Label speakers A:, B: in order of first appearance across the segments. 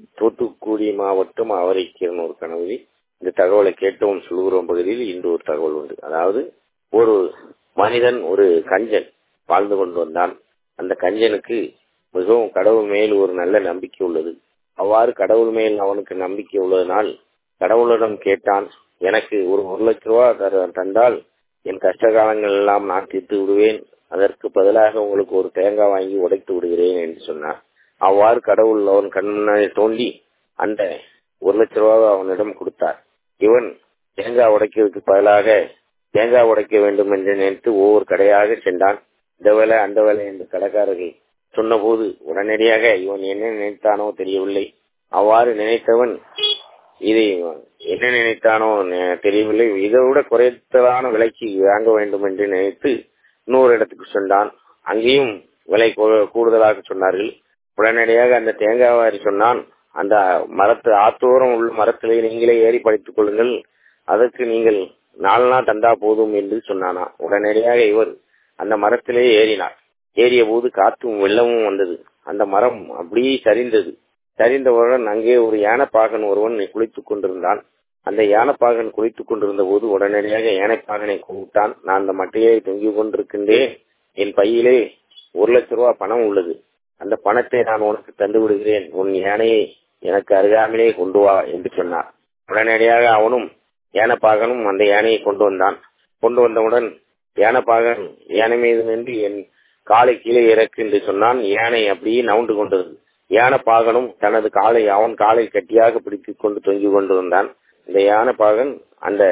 A: தூத்துக்குடி மாவட்டம் ஆவரைக்கீரன் ஒரு கனவில் இந்த தகவலை கேட்டோம் சொல்கிறோம் பகுதியில் இன்று ஒரு தகவல் உண்டு அதாவது ஒரு மனிதன் ஒரு கஞ்சன் வாழ்ந்து கொண்டு வந்தான் அந்த கஞ்சனுக்கு மிகவும் கடவுள் மேல் ஒரு நல்ல நம்பிக்கை உள்ளது அவ்வாறு கடவுள் மேல் அவனுக்கு நம்பிக்கை உள்ளதனால் கடவுளிடம் கேட்டான் எனக்கு ஒரு ஒரு லட்ச ரூபா தர தந்தால் என் கஷ்ட காலங்கள் எல்லாம் நான் தீர்த்து விடுவேன் அதற்கு பதிலாக உங்களுக்கு ஒரு தேங்காய் வாங்கி உடைத்து விடுகிறேன் என்று சொன்னார் அவ்வாறு கடவுள் அவன் கண்ணை தோண்டி அந்த ஒரு லட்ச ரூபாவை அவனிடம் கொடுத்தார் இவன் தேங்காய் உடைக்கிறதுக்கு பதிலாக தேங்காய் உடைக்க வேண்டும் என்று நினைத்து ஒவ்வொரு கடையாக சென்றான் இந்த வேலை அந்த வேலை என்று கடைக்காரர்கள் சொன்னபோது உடனடியாக இவன் என்ன நினைத்தானோ தெரியவில்லை அவ்வாறு நினைத்தவன் இதை என்ன நினைத்தானோ தெரியவில்லை இதை விட குறைத்தலான விலைக்கு வாங்க வேண்டும் என்று நினைத்து இன்னொரு இடத்துக்கு சென்றான் அங்கேயும் விலை கூடுதலாக சொன்னார்கள் உடனடியாக அந்த தேங்காவாரி சொன்னான் அந்த மரத்து ஆத்தோரம் உள்ள மரத்திலே நீங்களே ஏறி படித்துக் கொள்ளுங்கள் அதற்கு நீங்கள் நாலு நாள் தந்தா போதும் என்று சொன்னானா உடனடியாக இவர் அந்த மரத்திலே ஏறினார் ஏறிய போது காற்றும் வெள்ளமும் வந்தது அந்த மரம் அப்படியே சரிந்தது சரிந்தவுடன் அங்கே ஒரு யானைப்பாகன் ஒருவன் குளித்துக் கொண்டிருந்தான் அந்த யானைப்பாகன் குளித்துக் கொண்டிருந்த போது உடனடியாக யானைப்பாகனை கூப்பிட்டான் நான் அந்த மட்டையை தொங்கிக் கொண்டிருக்கின்றேன் என் பையிலே ஒரு லட்ச ரூபாய் பணம் உள்ளது அந்த பணத்தை நான் உனக்கு தந்து விடுகிறேன் உன் யானையை எனக்கு அருகாமலே கொண்டு வா என்று சொன்னார் உடனடியாக அவனும் யானைப்பாகனும் அந்த யானையை கொண்டு வந்தான் கொண்டு வந்தவுடன் யானைப்பாகன் யானை மீது நின்று என் காலை கீழே இறக்கு என்று சொன்னான் யானை அப்படியே நவுண்டு கொண்டது யானைப்பாகனும் தனது காலை அவன் காலை கட்டியாக பிடித்துக் கொண்டு தொங்கிக் கொண்டிருந்தான் இந்த யானைப்பாகன் அந்த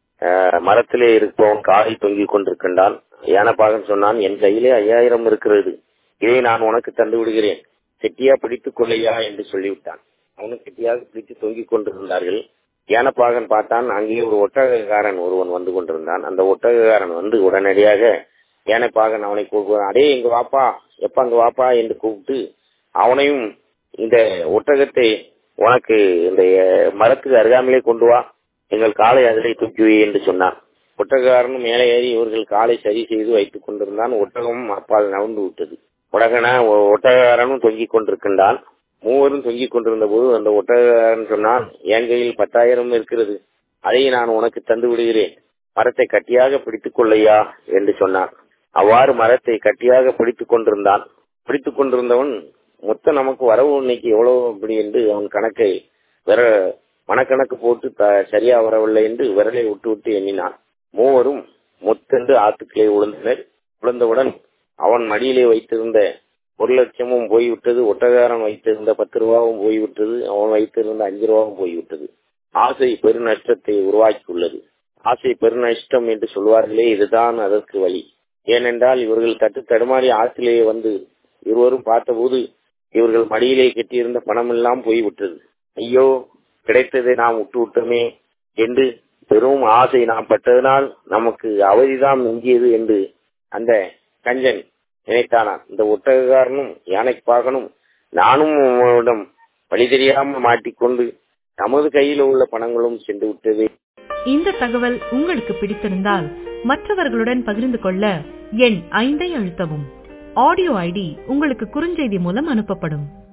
A: மரத்திலே இருப்பவன் காலை தொங்கிக் கொண்டிருக்கின்றான் யானைப்பாகன் சொன்னான் என் கையிலே ஐயாயிரம் இருக்கிறது இதை நான் உனக்கு தந்து விடுகிறேன் கெட்டியா பிடித்துக் கொள்ளையா என்று சொல்லிவிட்டான் அவனும் கெட்டியாக பிடித்து தொங்கிக் கொண்டிருந்தார்கள் யானப்பாகன் பார்த்தான் அங்கே ஒரு ஒட்டகக்காரன் ஒருவன் வந்து கொண்டிருந்தான் அந்த ஒட்டகக்காரன் வந்து உடனடியாக யானைப்பாகன் அவனை கூப்பிடுவான் அடே இங்க வாப்பா எப்ப அங்க வாப்பா என்று கூப்பிட்டு அவனையும் இந்த ஒட்டகத்தை உனக்கு இந்த மரத்துக்கு அருகாமலே கொண்டு வா எங்கள் காலை அதிலே தூக்கி என்று சொன்னான் ஒட்டகக்காரனும் மேலே ஏறி இவர்கள் காலை சரி செய்து வைத்துக் கொண்டிருந்தான் ஒட்டகமும் அப்பால் நவுந்து விட்டது உடகன ஒட்டகக்காரனும் தொங்கிக் கொண்டிருக்கின்றான் மூவரும் தொங்கிக் கொண்டிருந்த போது அந்த ஒட்டகக்காரன் சொன்னான் என் கையில் பத்தாயிரம் இருக்கிறது அதை நான் உனக்கு தந்து விடுகிறேன் மரத்தை கட்டியாக பிடித்துக் கொள்ளையா என்று சொன்னான் அவ்வாறு மரத்தை கட்டியாக பிடித்துக் கொண்டிருந்தான் பிடித்துக் கொண்டிருந்தவன் மொத்தம் நமக்கு வரவு இன்னைக்கு எவ்வளவு அப்படி என்று அவன் கணக்கை விர மனக்கணக்கு போட்டு சரியா வரவில்லை என்று விரலை விட்டு விட்டு எண்ணினான் மூவரும் மொத்தென்று ஆத்துக்களே விழுந்தனர் விழுந்தவுடன் அவன் மடியிலே வைத்திருந்த ஒரு லட்சமும் போய்விட்டது ஒட்டகாரன் வைத்திருந்த பத்து ரூபாவும் போய்விட்டது அவன் வைத்திருந்த அஞ்சு ரூபாவும் போய்விட்டது ஆசை பெருநஷ்டத்தை உருவாக்கியுள்ளது ஆசை பெருநஷ்டம் என்று சொல்வார்களே இதுதான் அதற்கு வழி ஏனென்றால் இவர்கள் தட்டு தடுமாறி ஆற்றிலே வந்து இருவரும் பார்த்தபோது இவர்கள் மடியிலே கட்டியிருந்த பணம் எல்லாம் போய்விட்டது ஐயோ கிடைத்ததை நாம் விட்டு விட்டோமே என்று பெரும் ஆசை நாம் பட்டதனால் நமக்கு அவதிதான் மிஞ்சியது என்று அந்த கஞ்சன் நினைத்தானான் இந்த ஒட்டகக்காரனும் யானைப்பாகனும் நானும் உங்களிடம் வழி தெரியாமல் மாட்டிக்கொண்டு நமது கையில் உள்ள பணங்களும் சென்று விட்டது
B: இந்த தகவல் உங்களுக்கு பிடித்திருந்தால் மற்றவர்களுடன் பகிர்ந்து கொள்ள எண் ஐந்தை அழுத்தவும் ஆடியோ ஐடி உங்களுக்கு குறுஞ்செய்தி மூலம் அனுப்பப்படும்